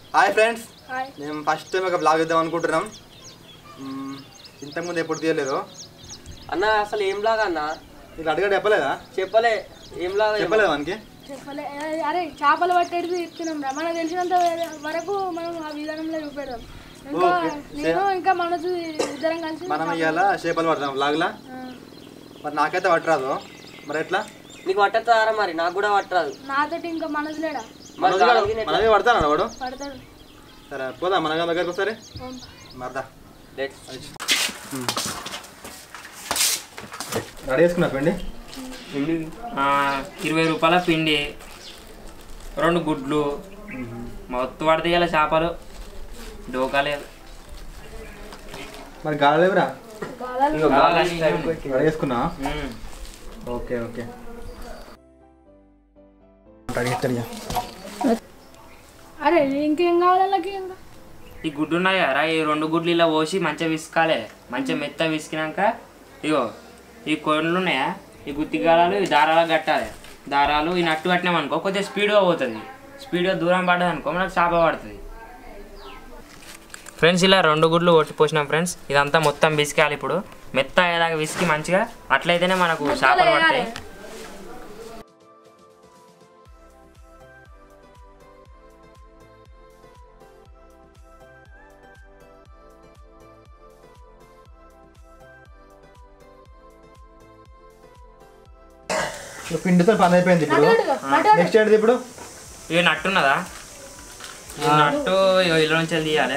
Hi friends hi మేము first time ఒక blog ఇద్దాం అనుకుంటున్నాం మ్మ్, ఇంతకుముందు ఎప్పుడు తీయలేదు అన్న అసలు ఏం లాగా అన్న ఇలా అడిగాడు చెప్పలేదా చెప్పలే ఏం లాగా చెప్పలేదు మనకి చెప్పలే అరే, అరే చేపలు పట్టేది ఇస్తున్నాం రా మనకు తెలిసినంత వరకు మనం ఆ విధానంలో చూపెడదాం ఇంకా ఓకే. నేను ఇంకా మనసు ఇద్దరం కలిసి మనం ఇవాళ చేపలు పడతాం బ్లాగ్లా ఆ, మరి నాకైతే పట్టరాదు మరి ఎట్లా నీకు పట్టతారా మరి నాకు కూడా పట్టరాదు నాతోటి ఇంకా మనసు లేడా మరి మనోజ్ గాడు- గాలికి నెట్లా? మనమే పడతాను వాడు పడతాడు సరే పోదా మన దగ్గరికి ఒకసారి పోం. మరదా Let's- రెడీ చేసుకున్నా పిండి ఆ, ఇరవై రూపాయల పిండి రెండు గుడ్లు మొత్తం పడితే ఇలా చేపలు డోకాలేదు మరి గాలేవురా గాలాలు ఇగో గాలి రెడీ చేసుకున్నా ఉమ్. ఓకే ఓకే రెడీ చేస్తాను అరే ఇంకేం కావాలి వాళ్ళకి ఇంకా ఈ గుడ్డు ఉన్నాయి కదా ఈ రెండు గుడ్లు ఇలా పోసి మంచిగా విసుకాలి మంచిగా మెత్త విసికినాక ఇగో ఈ కొన్లు ఉన్నాయా ఈ గుత్తిగాలాలు ఈ దారాలు కట్టాలి దారాలు ఈ నట్టు కట్టినాం అనుకో కొద్దిగా స్పీడ్గా పోతుంది స్పీడ్గా దూరం పడ్డది అనుకో మనకు చేప పడుతుంది ఫ్రెండ్స్ ఇలా రెండు గుడ్లు కొట్టి పోసినాం ఫ్రెండ్స్ ఇదంతా మొత్తం విసికాలి ఇప్పుడు మెత్త అయ్యేదాకా విసికి మంచిగా అట్లయితేనే మనకు చేపలు పడతాయి పిండితో పని అయిపోయింది ఇప్పుడు నెక్స్ట్ ఏంటిది ఇప్పుడు ఇవి నట్టు ఉన్నదా ఈ నట్టు ఇగో ఇలా నుంచి తీయాలి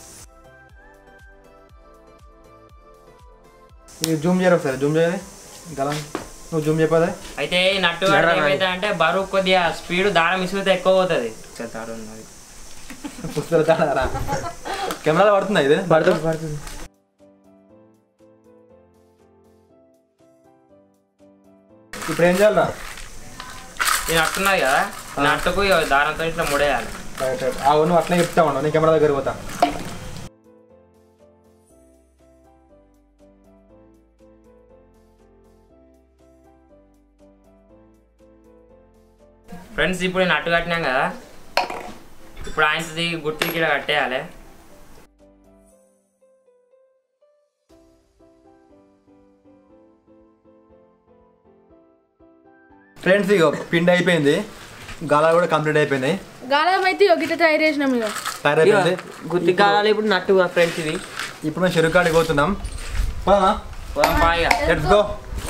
ఇది జూమ్ చేయరు ఒకసారి జూమ్ చేయాలి గలం నువ్వు జూమ్ చెప్పదా అయితే ఈ నట్టు కడితే ఏమైతే అంటే బరువు కొద్దిగా స్పీడ్ దారం ఇసుగితే ఎక్కువ పోతుంది దారం ఉన్నది పుస్తకాలు తాడారా కెమెరాలో పడుతుందా ఇది పడుతుంది పడుతుంది ఇప్పుడు ఏం చేయాలరా ఈ నట్టు ఉన్నది కదా ఈ నట్టుకు ఇగో దారంతో ఇట్లా ముడేయాలి రైట్ రైట్ ఆ నువ్వు అట్లనే చెప్తా ఉన్నావు నేను కెమెరా దగ్గర పోతా ఫ్రెండ్స్ ఇప్పుడు ఈ నట్టు కట్టినాం కదా ఇప్పుడు ఆయనది గుర్తు ఇక్కడ కట్టేయాలి ఫ్రెండ్స్ ఇక పిండి అయిపోయింది గాలాలు కూడా కంప్లీట్ అయిపోయినాయి గాలం అయితే గిట్ట తయారు చేసినాం ఇక తయారు ఇగో, అయిపోయింది గుత్తి కాలాలు ఇప్పుడు నట్టు ఫ్రెండ్స్ ఇది ఇప్పుడు మేము చెరుకాడికి పోతున్నాం పోదామా పోదాం పాయిగా లెట్స్ గో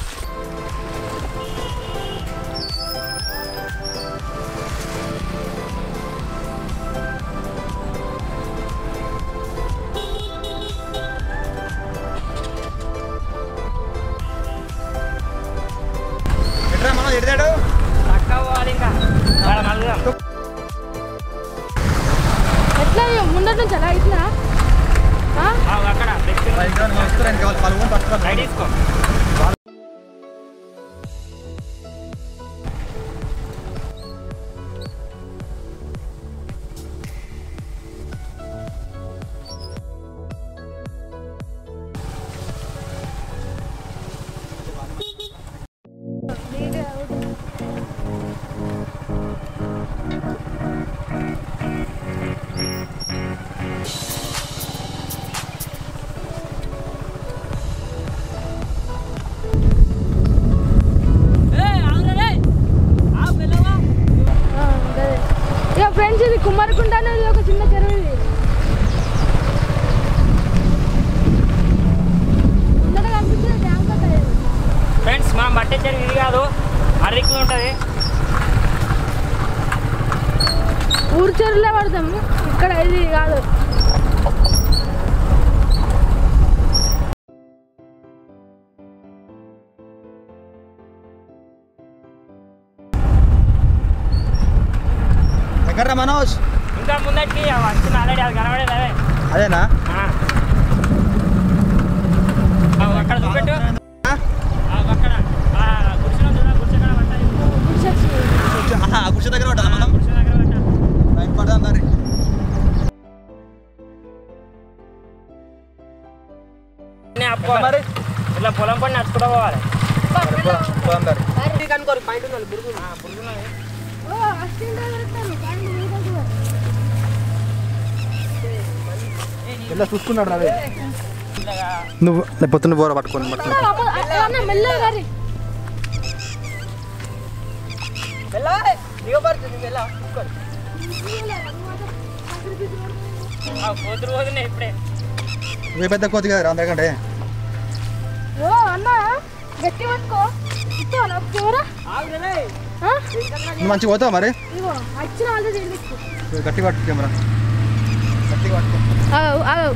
చక్కగా పోవాలి ఇంకా ఆడ మలుగుదాం. ఎట్లా ఇక ముందటి నుంచి అలా ఇట్లా ఆ? ఆ, అక్కడ రైట్ తీసుకో ఆ, అదే. ఇక ఫ్రెండ్స్ ఇది కుమ్మరికుంట అనేది ఒక చిన్న చెరువు ఇది ముందర కనిపిస్తుంది డ్యామ్ కట్ట ఇది. ఫ్రెండ్స్ మనం బట్టే చెరువు ఇది కాదు అరిక్కు ఉంటుంది ఊరు చెరువులే పడతాం ఇక్కడ ఇది కాదు ఎక్కడ మనోజ్ ఇంకా ముందటికి వచ్చింది ఆల్రెడీ అది కనబడేది అదే అదేనా ఆ. ఆ, అక్కడ చూపెట్టు ఆ, అక్కడ ఆ, గుడిసెలో చూడ గుడిసె కాడ పడ్డది. కుర్చీ దగ్గర పడ్డా మనం గుడిసె దగ్గర పడ్డది. బయట పడదాం దారి అన్నీ ఆపుకోవాలి. ఇట్లా పొలం పని నడుచుకుంటూ పోవాలి పోదాం దారి కనుకోరు పాయింట్ ఉన్నది బురుగు ఓ, అసిస్టెంట్ డైరెక్టర్, కానీ ఊరుకోకు. ఇలా చూసుకున్నాడు రా నువ్వు లేకపోతే నువ్వు బోర పట్టుకొని పట్టుకొని అమ్మ, అట్లా అన్న మెల్లగా గారి దిగబడుతుంది వెళ్ళా పోతురు పోతున్నాయి ఇప్పుడే ఇవే పెద్ద కోతి కదా అందరికంటే ఓ అన్న గట్టి పట్టుకో ఇస్తావా నాకు కెమెరా ఆ? నువ్వు మంచిగా పోతావు మరి ఇగో వచ్చిన వాళ్ళే తీసుకో ఇవి గట్టి పట్టు కెమెరా గట్టిగా పట్టుకో ఆగు ఆగు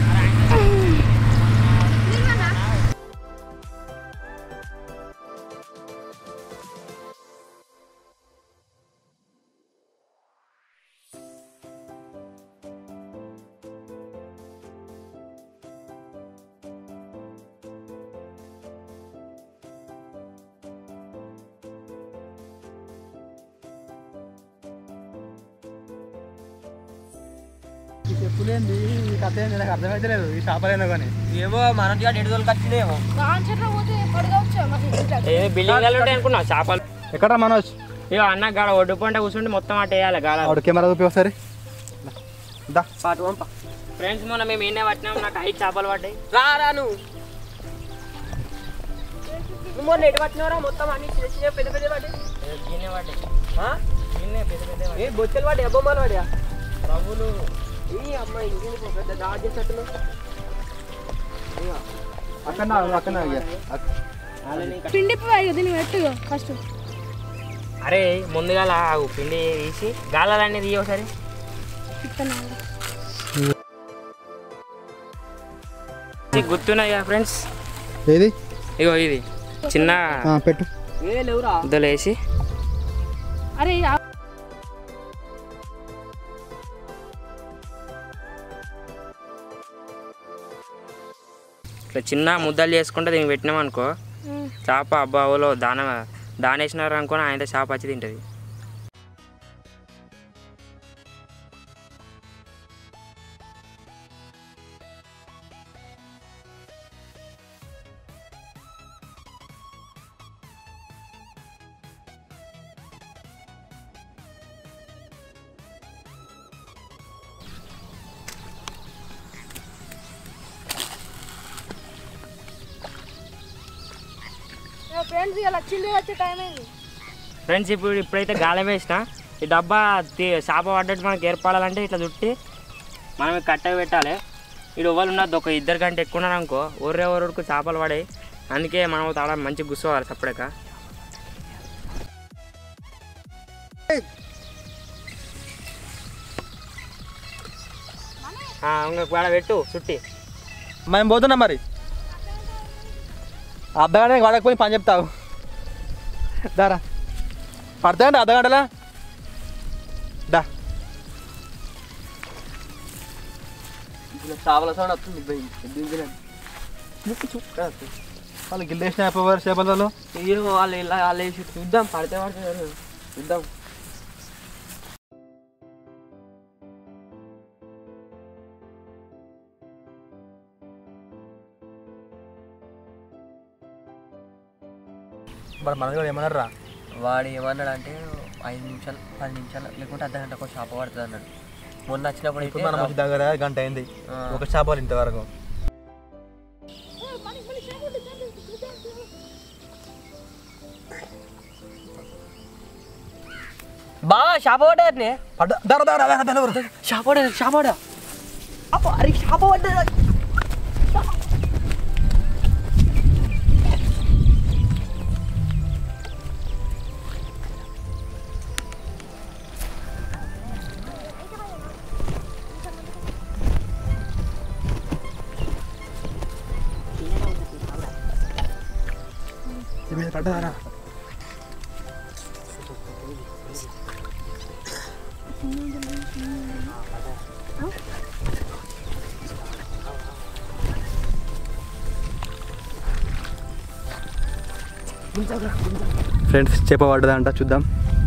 ఈ చెప్పులేంది ఈ కథ ఏంది నాకు అర్థమైతే లేదు ఈ చేపలేనో కానీ ఏమో మన ఎటు రోజులకి వచ్చినాయేమో కాన్సెట్లో పోతే పడగవచ్చు మరి ఇంట్లో. ఏ బిల్డింగ్ ఉంటాయి అనుకున్నా చేపలు ఎక్కడ మనోజ్ ఇక అన్న గాడ ఒడ్డు పంట కూర్చుంటే మొత్తం అటు వేయాలి గాల ఆవిడ కెమెరా చూపి ఒకసారి దా పాటు పంప ఫ్రెండ్స్ మొన్న మేము ఈయనే పట్టినాం నాకు ఐదు చేపలు పడ్డాయి రా రా నువ్వు నువ్వు మొన్న ఎటు పట్టినవరా మొత్తం అన్ని చిన్న చిన్న పెద్ద పెద్ద పట్టి ఈయనే పడ్డాయి ఆ? ఈయనే పెద్ద పెద్ద ఏ బొచ్చలు పడి అబ్బమ్మలు పడియా రవ్వులు ఈ అమ్మాయి ఇంకేందుకు పెద్ద దాడి చేసేట్టున్నావు అక్కడ అక్కడ పిండి పోయి దీన్ని పెట్టుగా ఫస్ట్ అరే ముందుగా ఆగు పిండి తీసి గాలాలన్నీ తీయ ఒకసారి ఇది గుర్తున్నాయి కదా ఫ్రెండ్స్ ఏది ఇగో ఇది చిన్న ఆ, పెట్టు ఏ లేవురా ముద్దలు వేసి అరే ఆ- ఇట్లా చిన్న ముద్దలు చేసుకుంటే దీనికి పెట్టినాం అనుకో ఉమ్. చేప అబ్బావులో దాన దానేసినారు అనుకో ఆయన చేప వచ్చి తింటుంది ఫ్రెండ్స్ ఇలా చిల్లి వచ్చే టైం అయింది ఫ్రెండ్స్ ఇప్పుడు ఇప్పుడైతే గాలం వేసిన ఈ డబ్బా తీ- చేప పడ్డట్టు మనకి ఏర్పడాలంటే ఇట్లా చుట్టి మనం ఈ కట్టె పెట్టాలి ఇటు ఎవరు ఉన్నది ఒక ఇద్దరు కంటే ఎక్కువ ఉన్నారు అనుకో ఒర్రే ఒరకు చేపలు పడాయి అందుకే మనం తాడ మంచి గుర్చోవాలి సపడక ఇంకా పెట్టు చుట్టి మేము పోతున్నాం మరి అర్ధగంట వాడకపోయి పని చెప్తావు దారా పడతాయండి అర్ధగంటలా దా చావల సౌండ్ వస్తుంది భయ్ దింపినాను వాళ్ళు గిల్లేసిన అయిపోయారు చేపలలో ఏమో వాళ్ళు ఇలా వాళ్ళు వేసి చూద్దాం పడితే పడితే చూద్దాం మరి మన కూడా ఏమన్నారా వాడు ఏమన్నాడు అంటే ఐదు నిమిషాలు పది నిమిషాలు లేకుంటే అర్ధ గంటకు ఒక చేప పడుతుంది అన్నాడు మొన్న వచ్చినప్పుడు ఇప్పుడు అయితే మనం వచ్చి దగ్గర గంట అయింది ఆ. ఒక చేపలు ఇంతవరకు బాగా చేప పడ్డది పడ్డ దారా దారా దారా దారా చేప పడ్డది చేప పడ్డా అబ్బా, అరే చేప పడ్డది పడ్డదారా ఫ్రెండ్స్ చేప పడ్డదంట చూద్దాం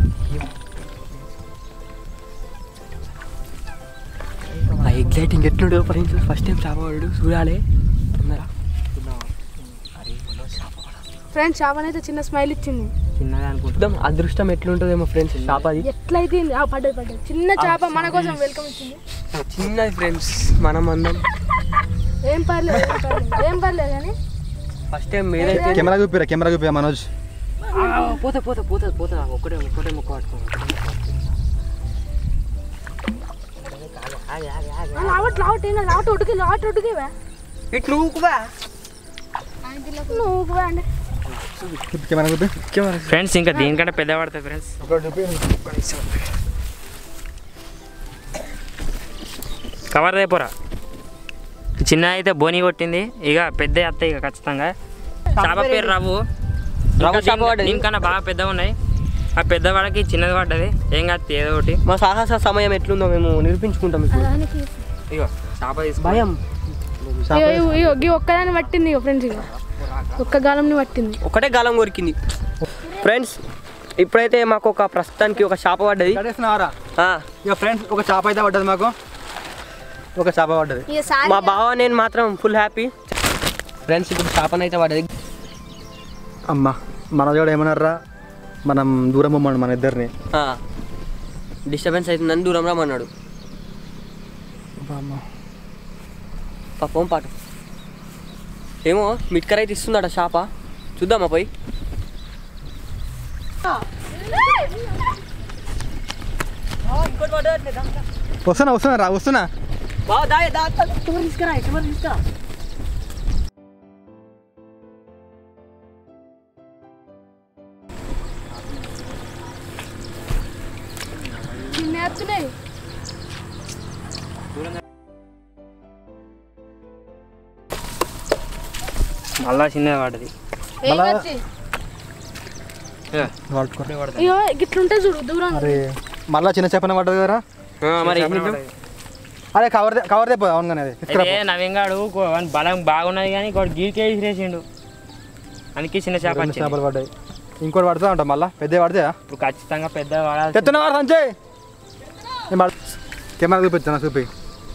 ఆ ఎగ్జైటింగ్ ఎట్లుండో ఫ్రెండ్స్ ఫస్ట్ టైం చేప పడు చూడాలి తొందర ఫ్రెండ్స్ చేపనైతే చిన్న స్మైల్ ఇచ్చింది చిన్నగా అనుకుంటా చూద్దాం అదృష్టం ఎట్లుంటుందేమో ఫ్రెండ్స్ చేప అది ఎట్లయితే ఆ, పడ్డది పడ్డది చిన్న చేప మన కోసం వెల్కమ్ ఇచ్చింది చిన్నది ఫ్రెండ్స్ మనం అందరం ఏం పర్లేదు ఏం పర్లేదు ఏం పర్లేదు కానీ ఫస్ట్ టైం ఏదైతే కెమెరా చూపిరా కెమెరా చూపిరా మనోజ్ పోతా పోతా పోతా పోతా ఒక్కటే ఒక్కటే ముక్క పట్టుకో లావట్ లావట్ ఏం లావట్ ఉడికి లావట్ ఉడికివా ఇటు నువ్వుకువా నువ్వు అండి కెమెరా చూపి ఫ్రెండ్స్ ఇంకా దీనికంటే పెద్ద పడతాయి ఫ్రెండ్స్ కవర్ అయిపోరా చిన్న అయితే బోని కొట్టింది ఇక పెద్ద అత్తాయి ఇక ఖచ్చితంగా చేప పేరు రవ్వు రవ్వ ఇంకా చేప దీని- పడ్డది. దీనికన్నా బాగా పెద్దగా ఉన్నాయి ఆ పెద్ద వాడకి చిన్నది పడ్డది ఏం కాదు ఏదో ఒకటి మా సాహస సమయం ఎట్లుందో మేము నిరూపించుకుంటాం ఇప్పుడు దానికి ఇగో చేప తీసుకో భయం ఇగో ఇగో ఇగో ఈ ఒక్కదాన్ని పట్టింది ఇగో ఫ్రెండ్స్ ఇగో ఒక్క గాలంని పట్టింది ఒకటే గాలం కొరికింది ఫ్రెండ్స్ ఇప్పుడైతే మాకు ఒక ప్రస్తుతానికి ఒక చేప పడ్డది కడేస్తున్నారా ఆ, ఇక ఫ్రెండ్స్ ఒక చేప అయితే పడ్డది మాకు ఒక చేప పడ్డది మా బావ నేను మాత్రం ఫుల్ హ్యాపీ ఫ్రెండ్స్ ఇప్పుడు చేపనైతే పడ్డది అమ్మ మన కూడా ఏమన్నారా మనం దూరం పొమ్మను మన ఇద్దరిని డిస్టర్బెన్స్ అవుతుందని దూరం రమ్మన్నాడు పాపం పాటు ఏమో మిట్కర్ అయితే ఇస్తుందట చేప చూద్దామా పోయి వస్తున్నా వస్తున్నా రా వస్తున్నా బావ దా దా తీసుకురా తీసుకురా చిన్న ఎత్తున్నాయి మళ్ళా చిన్నది పడ్డది ఏం మళ్ళా- వచ్చి పట్టుకో ఇగో గిట్లుంటే చూడు దూరం అరే మళ్ళా చిన్న చేపన పడ్డది కదా మరి చిన్న చేప పడ్డది. అరే కవర్ కవర్ తెప్పో అవును కానీ అది తీసుకురా అయితే నవీన్ గాడు కో- వాని బలం బాగున్నది కానీ ఇంకోటి గీరికే విసిరేసిండు అందుకే చిన్న చేప రెండు వచ్చింది చేపలు పడ్డాయి ఇంకోటి పడుతుందా ఉంటా మళ్ళా పెద్ద పడితే ఇప్పుడు ఖచ్చితంగా పెద్ద పడాలి తెస్తున్నా వాడు సంచే నేను పడ- కెమెరా చూపిస్తున్నా చూపి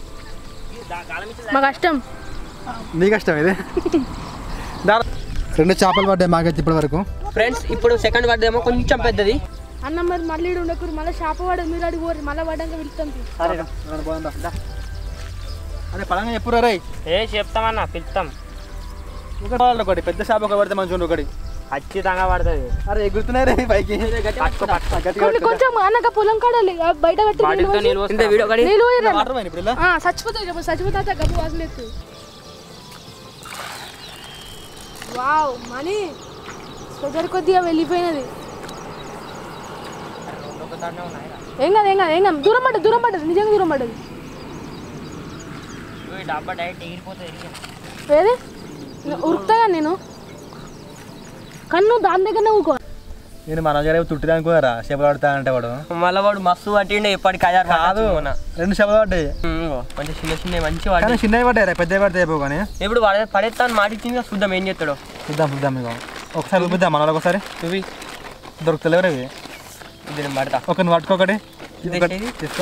మా కష్టం నీ కష్టం ఇది దా రెండు చేపలు పడ్డాయి మాకైతే ఇప్పటి వరకు ఫ్రెండ్స్ ఇప్పుడు సెకండ్ పడ్డేమో కొంచెం పెద్దది అన్న మరి మళ్ళీ ఈడ ఉండకూరు మళ్ళీ షాప్ పడదు మీరు అడిగి పోరు మళ్ళీ పడ్డాక వెళ్తాం తీ. అరే పడంగా చెప్పురా రే ఏ చెప్తామన్నా పిలుస్తాం ఒకటి పడాలి ఒకటి పెద్ద చేప ఒక పడితే మంచిగా ఉండు ఒకటి ఖచ్చితంగా పడుతుంది అరే ఎగురుతున్నాయి రే పైకి పట్టుకో పట్టుకో గట్టిగా కొన్ని కొంచెం అన్నక పొలం కాడాలి ఆ బయట పెట్టి బాటిల్తో నీళ్ళు ఇంత పోస్తా. వీడియో కడి నీళ్ళు పోయిర్రు అన్న. వాటర్ పోయింది ఇప్పుడు ఇలా ఆ, చచ్చిపోతాయి గబ్బు చచ్చిపోతా గబ్బు వాసన ఎత్తు వావ్ మనీ స్వెటర్ కొద్దిగా వెళ్ళిపోయినది ఏం కాదు ఏం కాదు ఏం కాదు దూరం పడ్డది దూరం పడ్డది నిజంగా దూరం పడ్డది ఈ డబ్బా డైరెక్ట్ ఎగిరిపోతుంది ఏది ఉరుకుతాగా నేను కన్ను దాని దగ్గరనే ఊకో నేను మన దగ్గర తుట్టిదా అనుకున్నారా చేపలు పడతా అంటే వాడు మళ్ళీ వాడు మస్తు పట్టిండే ఎప్పటికి అజారు కాదు రెండు చేపలు పడ్డాయి కొంచెం చిన్న చిన్న మంచి కానీ వాడి చిన్నవి పడ్డాయి రా పెద్దవి పడితే అయిపోవు కానీ ఇప్పుడు పడే పడేస్తాను మాట ఇచ్చింది చూద్దాం ఏం చేస్తాడో చూద్దాం చూద్దాం ఇక ఒకసారి చూపిద్దాం మన వాళ్ళకి ఒకసారి చూపి దొరుకుతలేవు ఇవి ఇది నేను పడతా ఒక నువ్వు పట్టుకోకటి ఇది ఒకటి ఏది? తీసుకో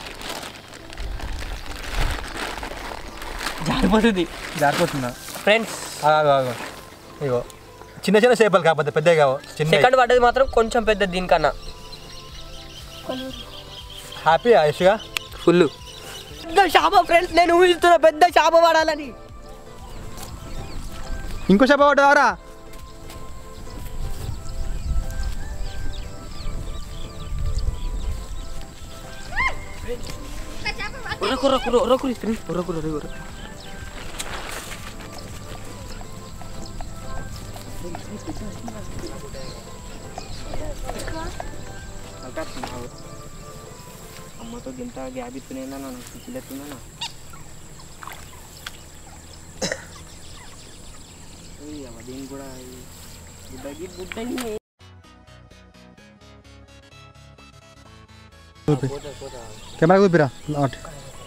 జారిపోతుంది జారిపోతుందా ఫ్రెండ్స్ ఆగు ఆగు ఇగో చిన్న చిన్న చేపలు కాకపోతే పెద్దవి కావు చిన్న సెకండ్ పడ్డది మాత్రం కొంచెం పెద్ద దీనికన్నా హ్యాపీ ఆయుష్గా ఫుల్ పెద్ద చేప ఫ్రెండ్స్ నేను ఊహిస్తున్నా పెద్ద చేప పడాలని ఇంకో చేప పడ్డారా ఉర్రకు ఉర్రకు ఉర్రకు ఫ్రెండ్స్ ఉర్రకు ఉర్రకు అమ్మతో గింత గ్యాప్ ఇస్తున్నాయి నాకు పిచ్చిలేస్తుందన్నా దీనికి కూడా ఈ బుడ్డకి బుడ్డకి చూపి కెమెరా చూపిరా అటు.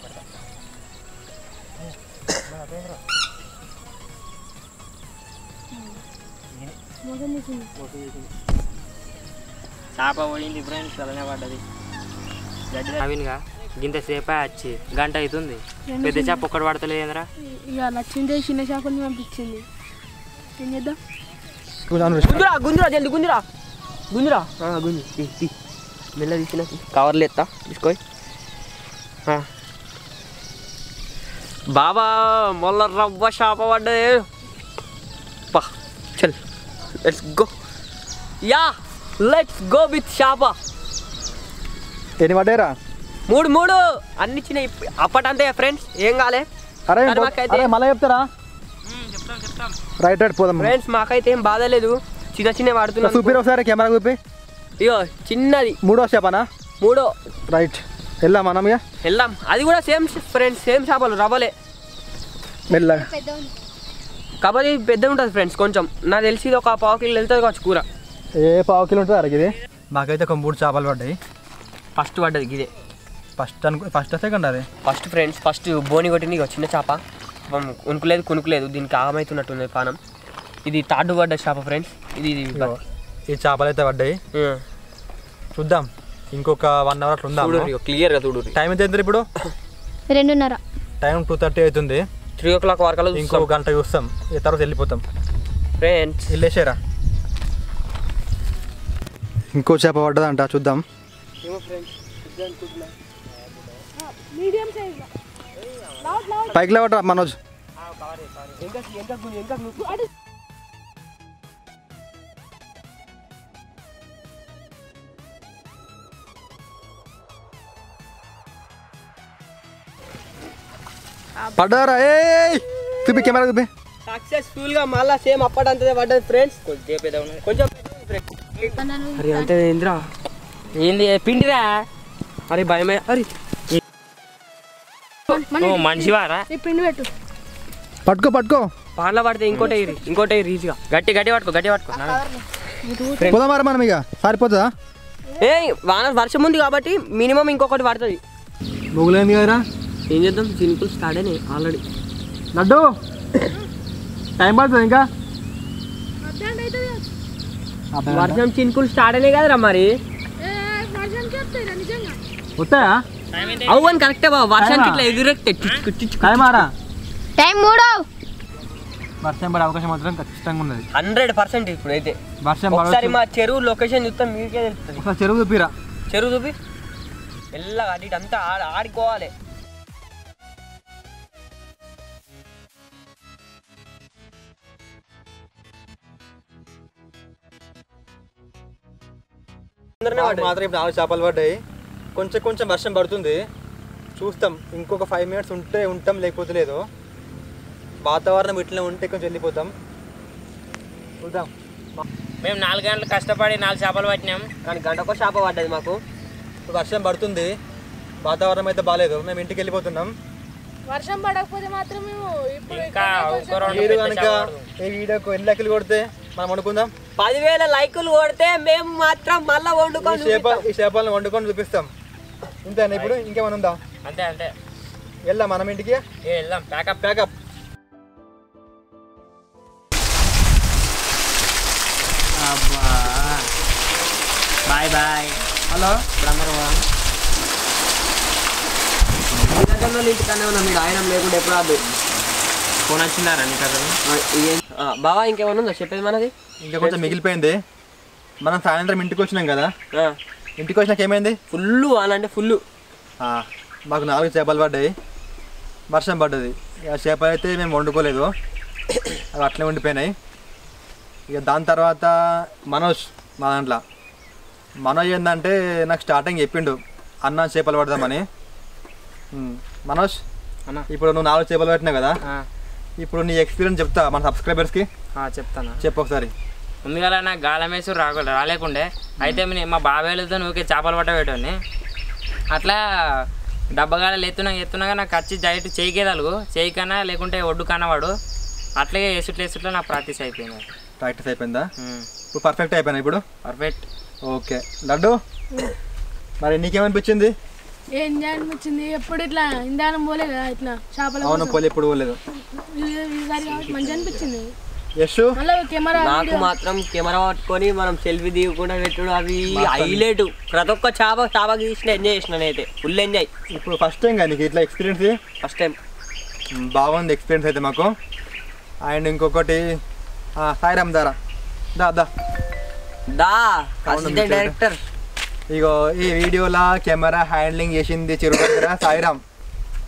చేప పోయింది ఫ్రెండ్స్ అలానే పడ్డది గడ్డి నవీన్గా గింత సేపే వచ్చి గంట అవుతుంది పెద్ద చేప ఒక్కటి పడతలేదురా ఇక నచ్చిందే చిన్న చేపల్ని పంపించింది ఏం చేద్దాం కొంచెం ఆన్ చేసుకో. గుంజురా గుంజురా జల్ది గుంజురా గుంజురా గుంజు తీ, తీ. మెల్ల తీసిన కవర్లు ఎత్తా తీసుకో బాబా మొల్ల రవ్వ షాప పడ్డది పా చల్ let's go yeah let's go with షాప ఎన్ని పడ్డాయిరా మూడు మూడు అన్ని చిన్న అప్పటంతే ఫ్రెండ్స్ ఏం కాలే అరే కానీ మాకైతే- అరే మళ్ళీ చెప్తారా రైట్ రైట్ పోదాం ఫ్రెండ్స్ మాకైతే ఏం బాధ లేదు చిన్న చిన్న వాడుతున్నాం చూపిరు ఒకసారి కెమెరా చూపి ఇగో చిన్నది మూడో స్టెపనా మూడో రైట్ వెళ్దాం మనం ఇక వెళ్దాం అది కూడా సేమ్ ఫ్రెండ్స్ సేమ్ చేపలు రవ్వలే మెల్లగా పెద్ద ఉంది కాబట్టి పెద్ద ఉంటుంది ఫ్రెండ్స్ కొంచెం నాకు తెలిసి ఇది ఒక పావు కిలో వెళ్తుంది కావచ్చు కూర ఏ పావు కిలో ఉంటుంది అరగ ఇది మాకైతే ఒక మూడు చేపలు పడ్డాయి ఫస్ట్ పడ్డది గిదే ఫస్ట్ అనుకో ఫస్ట్ సెకండ్ అది ఫస్ట్ ఫ్రెండ్స్ ఫస్ట్ బోని కొట్టింది ఇగో చిన్న చేప పాపం ఉనుకులేదు కునుకులేదు దీనికి ఆగమవుతున్నట్టుంది పానం ఇది తాడు పడ్డ చేప ఫ్రెండ్స్ ఇది ఇది ఇగో, ఈ చేపలు అయితే పడ్డాయి చూద్దాం ఇంకొక వన్ అవర్ అట్లా ఉందాం క్లియర్గా చూడు టైం ఎంత అవుతుంది ఇప్పుడు రెండున్నర టైం టూ థర్టీ అవుతుంది త్రీ ఓ క్లాక్ వరకు ఇంకో గంట చూస్తాం ఈ తర్వాత వెళ్ళిపోతాం ఫ్రెండ్స్ వెళ్ళేసారా ఇంకో చేప పడ్డదంట చూద్దాం మీడియం సైజ్ పైకి లేవట మనోజ్ పడ్డారా ఏ చూపి కెమెరా చూపి సక్సెస్ఫుల్ గా మళ్ళా సేమ్ అప్పటంతే పడ్డది ఫ్రెండ్స్ కొంచెం అరే అంతే ఇంద్రా ఏంది పిండిరా అరే భయమే అరే ఓ మనిషివారా ఈ పిండి పెట్టు పట్టుకో పట్టుకో పాటలో పడితే ఇంకోటి ఎగిరి ఇంకోటి ఎగిరి ఈజీగా గట్టి గట్టి పట్టుకో గట్టి పట్టుకో పోదామారా మనం ఇక సారిపోతుందా ఏ వాన వర్షం ఉంది కాబట్టి మినిమం ఇంకొకటి పడుతుంది మొగులేంది కదరా ఏం చేద్దాం సింపుల్ స్టార్ట్ అయినాయి ఆల్రెడీ లడ్డు టైం పడుతుంది ఇంకా అర్ధంట అవుతుంది వర్షం చినుకులు స్టార్ట్ అయినాయి కదరా మరి ఏ వర్షం చెప్తాయి నిజంగా వస్తాయా అవును కరెక్టే బాబు వర్షానికి ఇట్లా ఎదురెక్తే టిచ్చుకు టిచ్చుకు టైమారా టైం మూడు వర్షం పడే అవకాశం మాత్రం ఖచ్చితంగా ఉన్నది హండ్రెడ్ పర్సెంట్ ఇప్పుడు అయితే వర్షం ఒకసారి పడవచ్చు మా చెరువు లొకేషన్ చూస్తే మీకే తెలుస్తుంది ఒకసారి చెరువు చూపిరా చెరువు చూపి మెల్లగా అటు ఇటు అంతా ఆడ ఆడుకోవాలి తొందరనే మాకు పడ్డాయి. మాత్రం ఇప్పుడు నాలుగు చేపలు పడ్డాయి కొంచెం కొంచెం వర్షం పడుతుంది చూస్తాం ఇంకొక ఫైవ్ మినిట్స్ ఉంటే ఉంటాం లేకపోతే లేదు వాతావరణం ఇట్లా ఉంటే కొంచెం వెళ్ళిపోతాం చూద్దాం మేము నాలుగు గంటలు కష్టపడి నాలుగు చేపలు పట్టినాం కానీ గంటకో చేప పడ్డది మాకు ఇప్పుడు వర్షం పడుతుంది వాతావరణం అయితే బాగాలేదు మేము ఇంటికి వెళ్ళిపోతున్నాం వర్షం పడకపోతే మాత్రం మేము ఇప్పుడు ఇంకా ఇంకో రెండు మీరు పెద్ద కనుక చేపలు ఈ వీడియోకి ఎన్ని లెక్కలు కొడితే మనం వండుకుందాం పదివేల లైకులు కొడితే మేము మాత్రం మళ్ళా ఈ వండుకొని చేప ఈ చేపలను వండుకొని చూపిస్తాం ఇంతేనా ఇప్పుడు ఇంకేమైనా ఉందా అంతే అంతే వెళ్దాం మనం ఇంటికి ఏ వెళ్దాం pack up pack up bye bye hello ఇంటికన్నా ఉన్నాం మీరు ఆయన లేకుండా ఎప్పుడు రాదు ఫోన్ వచ్చిందారా నీకు అసలు బావా ఇంకేమన్నా ఉందా చెప్పేది మనది ఇంకా కొంచెం మిగిలిపోయింది మనం సాయంత్రం ఇంటికి వచ్చినాం కదా ఇంటికి వచ్చినాక ఏమైంది ఫుల్ వాన అంటే ఫుల్ ఆ, మాకు నాలుగు చేపలు పడ్డాయి వర్షం పడ్డది ఆ చేపలు అయితే మేము వండుకోలేదు అవి అట్లే ఉండిపోయినాయి ఇక దాని తర్వాత మనోజ్ మా దాంట్లో మనోజ్ ఏంటంటే నాకు స్టార్టింగ్ చెప్పిండు అన్న చేపలు పడదామని ఉమ్, మనోజ్ అన్న. ఇప్పుడు నువ్వు నాలుగు చేపలు పట్టినావు కదా ఆ, ఇప్పుడు నీ ఎక్స్పీరియన్స్ చెప్తా మన సబ్స్క్రైబర్స్కి ఆ, చెప్తాను చెప్పు ఒకసారి ముందుగా నాకు గాలమేసి రాకు రాలేకుండే అయితే మీ- మా బాబాయ్లతో ఊకే చేపలు పట్ట పెట్టండి అట్లా డబ్బగాలు ఎత్తున్నా ఎత్తున్నాగా నాకు వచ్చి డైరెక్ట్ చేయికే తలుగు చేయి కన్నా లేకుంటే ఒడ్డు కన్నవాడు అట్లాగే ఎసుట్లు ఎసుట్లో నాకు ప్రాక్టీస్ అయిపోయింది ప్రాక్టీస్ అయిపోయిందా ఇప్పుడు పర్ఫెక్ట్ అయిపోయినా ఇప్పుడు పర్ఫెక్ట్ ఓకే లడ్డు మరి నీకేమనిపించింది ఏం అనిపించింది ఎప్పుడు ఇట్లా ఇందానం పోలే కదా ఇట్లా చేపల అవును పోలే ఎప్పుడు పోలేదు ఈసారి కాబట్టి మంచిగా అనిపించింది యశ్ మళ్ళీ కెమెరా నాకు మాత్రం కెమెరా పట్టుకొని మనం సెల్ఫీ దిగకుండా పెట్టడం అవి హైలైట్ ప్రతి ఒక్క చేప చేప తీసిన ఎంజాయ్ చేసిన నేనైతే ఫుల్ ఎంజాయ్ ఇప్పుడు ఫస్ట్ టైం కానీ నీకు ఇట్లా ఎక్స్పీరియన్స్ ఫస్ట్ టైం బాగుంది ఎక్స్పీరియన్స్ అయితే మాకు అండ్ ఇంకొకటి ఆ, సాయిరామ్ దారా దా దా దా అవును, అసిస్టెంట్ మీకు డైరెక్టర్ ఇగో ఈ వీడియోలా కెమెరా హ్యాండ్లింగ్ చేసింది చెరువు దగ్గర సాయిరామ్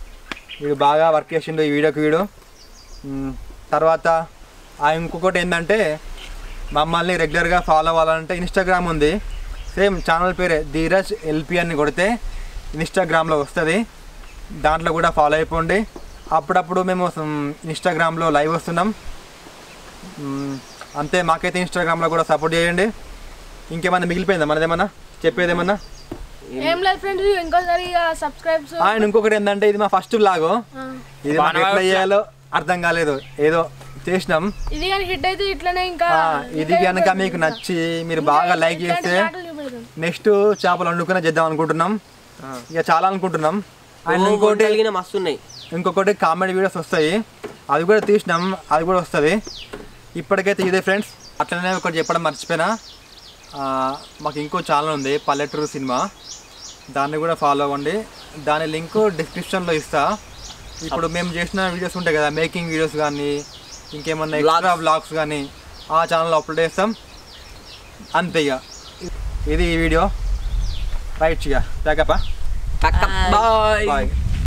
వీడు బాగా వర్క్ చేసిండు ఈ వీడియోకి వీడు మ్, తర్వాత ఆ ఇంకొకటి ఏంటంటే మమ్మల్ని రెగ్యులర్గా ఫాలో అవ్వాలంటే ఇన్స్టాగ్రామ్ ఉంది సేమ్ ఛానల్ పేరే ధీరజ్ ఎల్పి అని కొడితే ఇన్స్టాగ్రామ్లో వస్తుంది దాంట్లో కూడా ఫాలో అయిపోండి అప్పుడప్పుడు మేము మ్, ఇన్స్టాగ్రామ్లో లైవ్ వస్తున్నాం మ్, అంతే మాకైతే ఇన్స్టాగ్రామ్లో కూడా సపోర్ట్ చేయండి ఇంకేమన్నా మిగిలిపోయిందా మనదేమన్నా చెప్పేదేమన్నా ఏం లేదు ఫ్రెండ్స్ ఇంకోసారి సబ్స్క్రైబ్స్ అండ్ ఇంకొకటి ఏంటంటే ఇది మా ఫస్ట్ బ్లాగ్ ఇది మాకు ఎట్లా చేయాలో అర్థం కాలేదు ఏదో చేసినాం ఇది కానీ హిట్ అయితే ఇట్లనే ఇంకా ఆ, ఇది కనుక మీకు నచ్చి మీరు బాగా లైక్ చేస్తే నెక్స్ట్ చేపలు వండుకునే చేద్దాం అనుకుంటున్నాం ఇక చాలా అనుకుంటున్నాం అండ్ ఇంకోటి కలిగిన మస్తు ఉన్నాయి ఇంకొకటి కామెడీ వీడియోస్ వస్తాయి అది కూడా తీసినాం అది కూడా వస్తుంది ఇప్పటికైతే ఇదే ఫ్రెండ్స్ అట్లనే ఒకటి చెప్పడం మర్చిపోయినా ఆ, మాకు ఇంకో ఛానల్ ఉంది పల్లెటూరు సినిమా దాన్ని కూడా ఫాలో అవ్వండి దాని లింక్ డిస్క్రిప్షన్లో ఇస్తా ఇప్పుడు మేము చేసిన వీడియోస్ ఉంటాయి కదా మేకింగ్ వీడియోస్ కానీ ఇంకేమన్నా ఎక్స్ట్రా వ్లాగ్స్ కానీ ఆ ఛానల్లో అప్లోడ్ చేస్తాం అంతే ఇక ఇది ఈ వీడియో రైట్ ఇక ప్యాకప్పా బాయ్ బాయ్